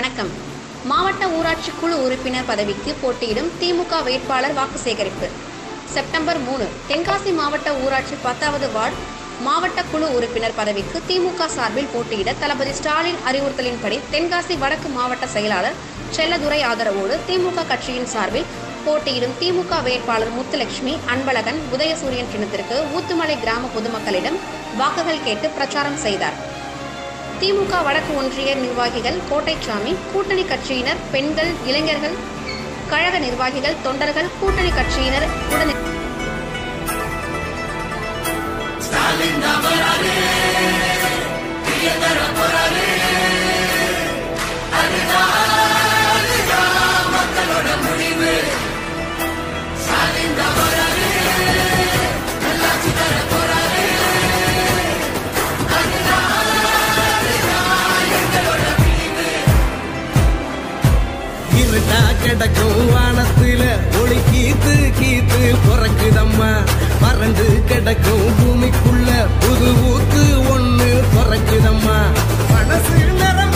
வணக்கம் மாவட்ட ஊராட்சி குழு உறுப்பினர் பதவிக்கு போட்டியிடும் திமுக வேட்பாளர் வாக்கு சேகரிப்பு செப்டம்பர் மூணு தென்காசி மாவட்ட ஊராட்சி பத்தாவது வார்டு மாவட்ட குழு உறுப்பினர் பதவிக்கு திமுக சார்பில் போட்டியிட தளபதி ஸ்டாலின் அறிவுறுத்தலின்படி தென்காசி வடக்கு மாவட்ட செயலாளர் செல்லதுரை ஆதரவோடு திமுக கட்சியின் சார்பில் போட்டியிடும் திமுக வேட்பாளர் முத்துலட்சுமி அன்பழகன் உதயசூரியன் சின்னத்திற்கு ஊத்துமலை கிராம பொதுமக்களிடம் வாக்குகள் கேட்டு பிரச்சாரம் செய்தார் திமுக வடக்கு ஒன்றிய நிர்வாகிகள் கோட்டைச்சாமி கூட்டணி கட்சியினர் பெண்கள் இளைஞர்கள் கழக நிர்வாகிகள் தொண்டர்கள் கூட்டணி கட்சியினர் உடன் இருட்டா கிடக்கும் வானத்துல ஒளி கீத்து கீத்து பிறக்குதம்மா வறண்டு கிடக்கும் பூமிக்குள்ள புது ஊத்து ஒண்ணு பிறக்குதம்மா மனசு நிறம்